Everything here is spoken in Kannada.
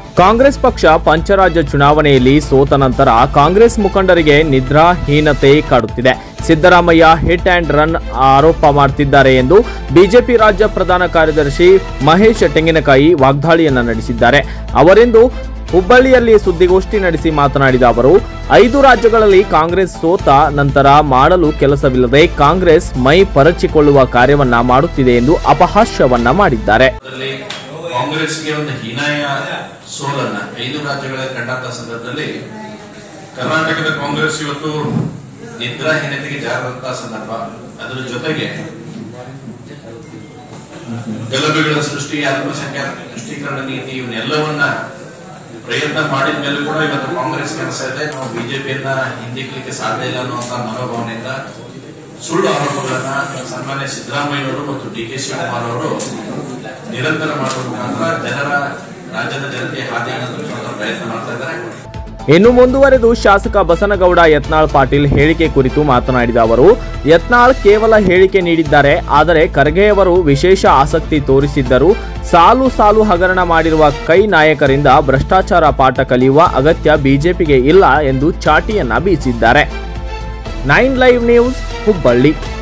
ಕಾಂಗ್ರೆಸ್ ಪಕ್ಷ ಪಂಚರಾಜ್ಯ ಚುನಾವಣೆಯಲ್ಲಿ ಸೋತ ನಂತರ ಕಾಂಗ್ರೆಸ್ ಮುಖಂಡರಿಗೆ ನಿದ್ರಾಹೀನತೆ ಕಾಡುತ್ತಿದೆ ಸಿದ್ದರಾಮಯ್ಯ ಹಿಟ್ ಅಂಡ್ ರನ್ ಆರೋಪ ಮಾಡ್ತಿದ್ದಾರೆ ಎಂದು ಬಿಜೆಪಿ ರಾಜ್ಯ ಪ್ರಧಾನ ಕಾರ್ಯದರ್ಶಿ ಮಹೇಶ್ ತೆಂಗಿನಕಾಯಿ ವಾಗ್ದಾಳಿಯನ್ನ ನಡೆಸಿದ್ದಾರೆ ಅವರೆಂದು ಹುಬ್ಬಳ್ಳಿಯಲ್ಲಿ ಸುದ್ದಿಗೋಷ್ಠಿ ನಡೆಸಿ ಮಾತನಾಡಿದ ಅವರು ಐದು ರಾಜ್ಯಗಳಲ್ಲಿ ಕಾಂಗ್ರೆಸ್ ಸೋತ ನಂತರ ಮಾಡಲು ಕೆಲಸವಿಲ್ಲದೆ ಕಾಂಗ್ರೆಸ್ ಮೈ ಪರಚಿಕೊಳ್ಳುವ ಕಾರ್ಯವನ್ನ ಮಾಡುತ್ತಿದೆ ಎಂದು ಅಪಹಾಸ್ಯವನ್ನ ಮಾಡಿದ್ದಾರೆ ಅದರಲ್ಲಿ ಕಾಂಗ್ರೆಸ್ಗೆ ಒಂದು ಹೀನಾಯ ಸೋಲನ್ನ ಐದು ರಾಜ್ಯಗಳ ಕಂಡಂತ ಸಂದರ್ಭದಲ್ಲಿ ಕರ್ನಾಟಕದ ಕಾಂಗ್ರೆಸ್ ಇವತ್ತು ನಿದ್ರಾಹೀನತೆಗೆ ಜಾರದಂತಹ ಸಂದರ್ಭ ಅದರ ಜೊತೆಗೆ ಗಲಭೆಗಳ ಸೃಷ್ಟಿ ಅಲ್ಪಸಂಖ್ಯಾತ ತುಷ್ಟೀಕರಣ ನೀತಿ ಇವನ್ನೆಲ್ಲವನ್ನ ಪ್ರಯತ್ನ ಮಾಡಿದ ಮೇಲೆ ಕೂಡ ಇವತ್ತು ಕಾಂಗ್ರೆಸ್ ಕೆಲಸ ಇದೆ ನಾವು ಬಿಜೆಪಿಯನ್ನ ಹಿಂದಿಕ್ಲಿಕ್ಕೆ ಸಾಧ್ಯ ಇಲ್ಲ ಅನ್ನುವಂತ ಮನೋಭಾವನೆಯಿಂದ ಸುಳ್ಳು ಆರೋಪಗಳನ್ನ ಸನ್ಮಾನ್ಯ ಸಿದ್ದರಾಮಯ್ಯನವರು ಮತ್ತು ಡಿ ಕೆ ಶಿವಕುಮಾರ್ ಅವರು ನಿರಂತರ ಮಾಡುವ ಮುಖಾಂತರ ಜನರ ರಾಜ್ಯದ ಜನತೆ ಹಾದಿಯನ್ನು ತಪ್ಪಿಸುವಂತ ಪ್ರಯತ್ನ ಮಾಡ್ತಾ ಇದ್ದಾರೆ ಇನ್ನು ಮುಂದುವರೆದು ಶಾಸಕ ಬಸನಗೌಡ ಯತ್ನಾಳ್ ಪಾಟೀಲ್ ಹೇಳಿಕೆ ಕುರಿತು ಮಾತನಾಡಿದ ಅವರು ಯತ್ನಾಳ್ ಕೇವಲ ಹೇಳಿಕೆ ನೀಡಿದ್ದಾರೆ ಆದರೆ ಖರ್ಗೆಯವರು ವಿಶೇಷ ಆಸಕ್ತಿ ತೋರಿಸಿದ್ದರು ಸಾಲು ಸಾಲು ಹಗರಣ ಮಾಡಿರುವ ಕೈ ನಾಯಕರಿಂದ ಭ್ರಷ್ಟಾಚಾರ ಪಾಠ ಕಲಿಯುವ ಅಗತ್ಯ ಬಿಜೆಪಿಗೆ ಇಲ್ಲ ಎಂದು ಚಾಟಿಯನ್ನ ಬೀಸಿದ್ದಾರೆ ನೈನ್ ಲೈವ್ ನ್ಯೂಸ್ ಹುಬ್ಬಳ್ಳಿ